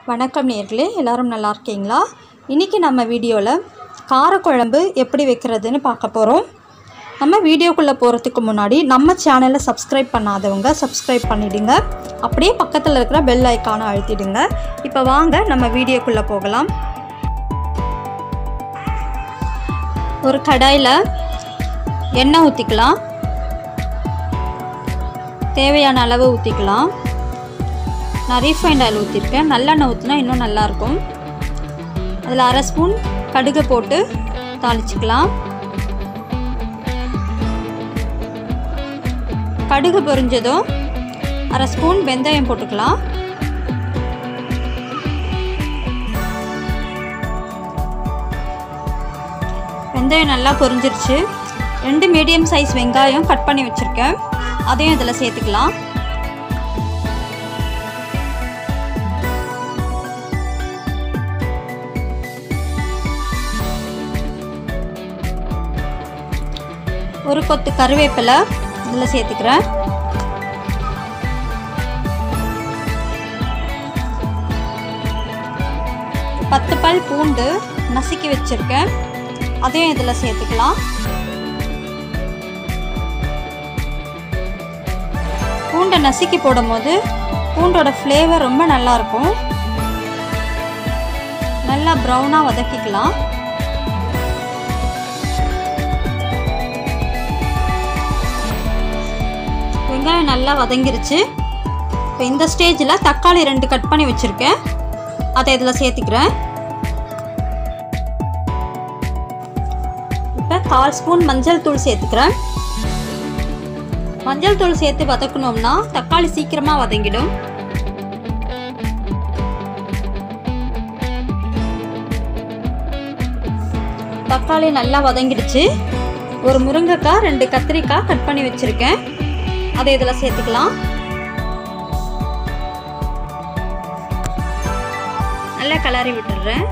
வணக்கம் நேர்களே எல்லாரும் நல்லா இருக்கீங்களா இன்றைக்கி நம்ம வீடியோவில் காரக்குழம்பு எப்படி வைக்கிறதுன்னு பார்க்க போகிறோம் நம்ம வீடியோக்குள்ளே போகிறதுக்கு முன்னாடி நம்ம சேனலை சப்ஸ்கிரைப் பண்ணாதவங்க சப்ஸ்கிரைப் பண்ணிடுங்க அப்படியே பக்கத்தில் இருக்கிற பெல் ஐக்கானை அழுத்திடுங்க இப்போ வாங்க நம்ம வீடியோக்குள்ளே போகலாம் ஒரு கடாயில் எண்ணெய் ஊற்றிக்கலாம் தேவையான அளவு ஊற்றிக்கலாம் நான் ரீஃபைண்ட் ஆயில் ஊற்றிருக்கேன் நல்லெண்ணெய் ஊற்றினா இன்னும் நல்லாயிருக்கும் அதில் அரை ஸ்பூன் கடுகு போட்டு தாளிச்சிக்கலாம் கடுகு பொரிஞ்சதும் அரை ஸ்பூன் வெந்தயம் போட்டுக்கலாம் வெந்தயம் நல்லா பொரிஞ்சிருச்சு ரெண்டு மீடியம் சைஸ் வெங்காயம் கட் பண்ணி வச்சுருக்கேன் அதையும் இதில் சேர்த்துக்கலாம் ஒரு கொத்து கருவேப்பிலை இதில் சேர்த்துக்கிறேன் பத்து பல் பூண்டு நசுக்கி வச்சுருக்கேன் அதையும் இதில் சேர்த்துக்கலாம் பூண்டை நசுக்கி போடும்போது பூண்டோட ஃப்ளேவர் ரொம்ப நல்லாயிருக்கும் நல்லா ப்ரௌனாக வதக்கிக்கலாம் வெங்காயம் நல்லா வதங்கிருச்சு இப்போ இந்த ஸ்டேஜில் தக்காளி ரெண்டு கட் பண்ணி வச்சுருக்கேன் அதை இதில் சேர்த்துக்கிறேன் இப்போ கால் ஸ்பூன் மஞ்சள் தூள் சேர்த்துக்கிறேன் மஞ்சள் தூள் சேர்த்து வதக்கணும்னா தக்காளி சீக்கிரமாக வதங்கிடும் தக்காளி நல்லா வதங்கிடுச்சு ஒரு முருங்கைக்காய் ரெண்டு கத்திரிக்காய் கட் பண்ணி வச்சுருக்கேன் அதை இதில் சேர்த்துக்கலாம் நல்லா கலரி விட்டுடுறேன்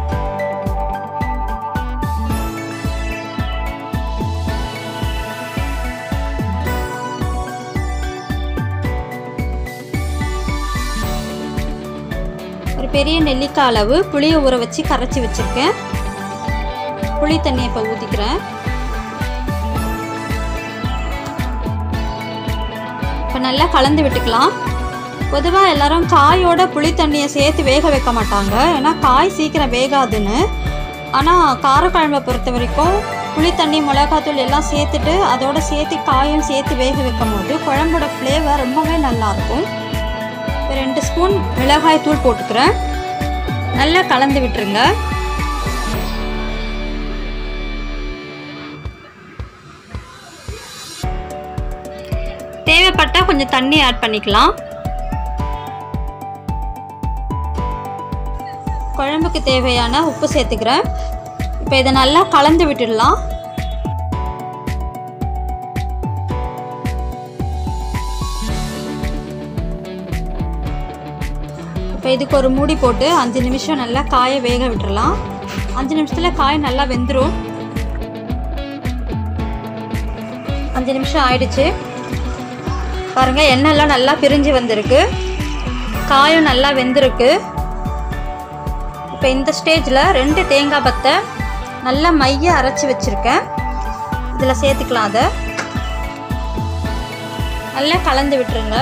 ஒரு பெரிய நெல்லிக்காய் அளவு புளியை ஊற வச்சு கரைச்சி வச்சுருக்கேன் புளி தண்ணியை இப்போ ஊற்றிக்கிறேன் இப்போ நல்லா கலந்து விட்டுக்கலாம் பொதுவாக எல்லாரும் காயோட புளி தண்ணியை சேர்த்து வேக வைக்க மாட்டாங்க ஏன்னா காய் சீக்கிரம் வேகாதுன்னு ஆனால் காரக்குழம்பை பொறுத்த வரைக்கும் புளி தண்ணி மிளகாத்தூள் எல்லாம் சேர்த்துட்டு அதோட சேர்த்து காயும் சேர்த்து வேக வைக்கும் போது குழம்போட ஃப்ளேவர் ரொம்பவே நல்லாயிருக்கும் இப்போ ரெண்டு ஸ்பூன் மிளகாய் தூள் போட்டுக்கிறேன் நல்லா கலந்து விட்டுருங்க தேவைப்பட்டால் கொஞ்சம் தண்ணி ஆட் பண்ணிக்கலாம் குழம்புக்கு தேவையான உப்பு சேர்த்துக்கிறேன் இப்போ இதை நல்லா கலந்து விட்டுடலாம் இப்போ இதுக்கு ஒரு மூடி போட்டு அஞ்சு நிமிஷம் நல்லா காய வேக விட்டுறலாம் அஞ்சு நிமிஷத்தில் காய் நல்லா வெந்துடும் அஞ்சு நிமிஷம் ஆயிடுச்சு பாருங்கள் எண்ணெய்லாம் நல்லா பிரிஞ்சு வந்திருக்கு காயும் நல்லா வெந்திருக்கு இப்போ இந்த ஸ்டேஜில் ரெண்டு தேங்காய் பத்தை நல்லா மைய அரைச்சி வச்சுருக்கேன் இதில் சேர்த்துக்கலாம் அதை நல்லா கலந்து விட்டுருங்க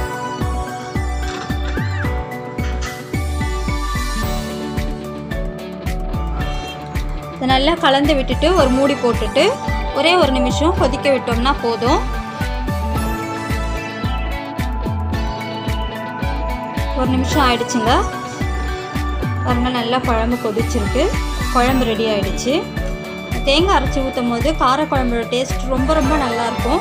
இதை நல்லா கலந்து விட்டுட்டு ஒரு மூடி போட்டுட்டு ஒரே ஒரு நிமிஷம் கொதிக்க விட்டோம்னா போதும் ஒரு நிமிஷம் ஆயிடுச்சுங்க பாருங்க நல்லா குழம்பு கொதிச்சிருக்கு குழம்பு ரெடி ஆயிடுச்சு தேங்காய் அரைச்சி ஊற்றும் போது காரக்குழம்போட டேஸ்ட் ரொம்ப ரொம்ப நல்லாயிருக்கும்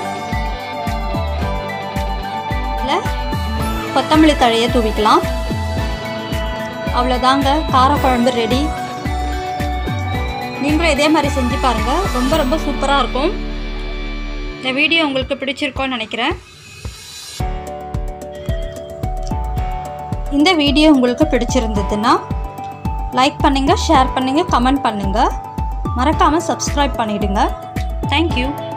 இல்லை கொத்தமல்லி தழையை தூவிக்கலாம் அவ்வளோதாங்க காரக்குழம்பு ரெடி நீங்களும் இதே மாதிரி செஞ்சு பாருங்கள் ரொம்ப ரொம்ப சூப்பராக இருக்கும் இந்த வீடியோ உங்களுக்கு பிடிச்சிருக்கோன்னு நினைக்கிறேன் இந்த வீடியோ உங்களுக்கு பிடிச்சிருந்ததுன்னா லைக் பண்ணுங்கள் ஷேர் பண்ணுங்கள் கமெண்ட் பண்ணுங்கள் மறக்காமல் சப்ஸ்கிரைப் பண்ணிவிடுங்க தேங்க்யூ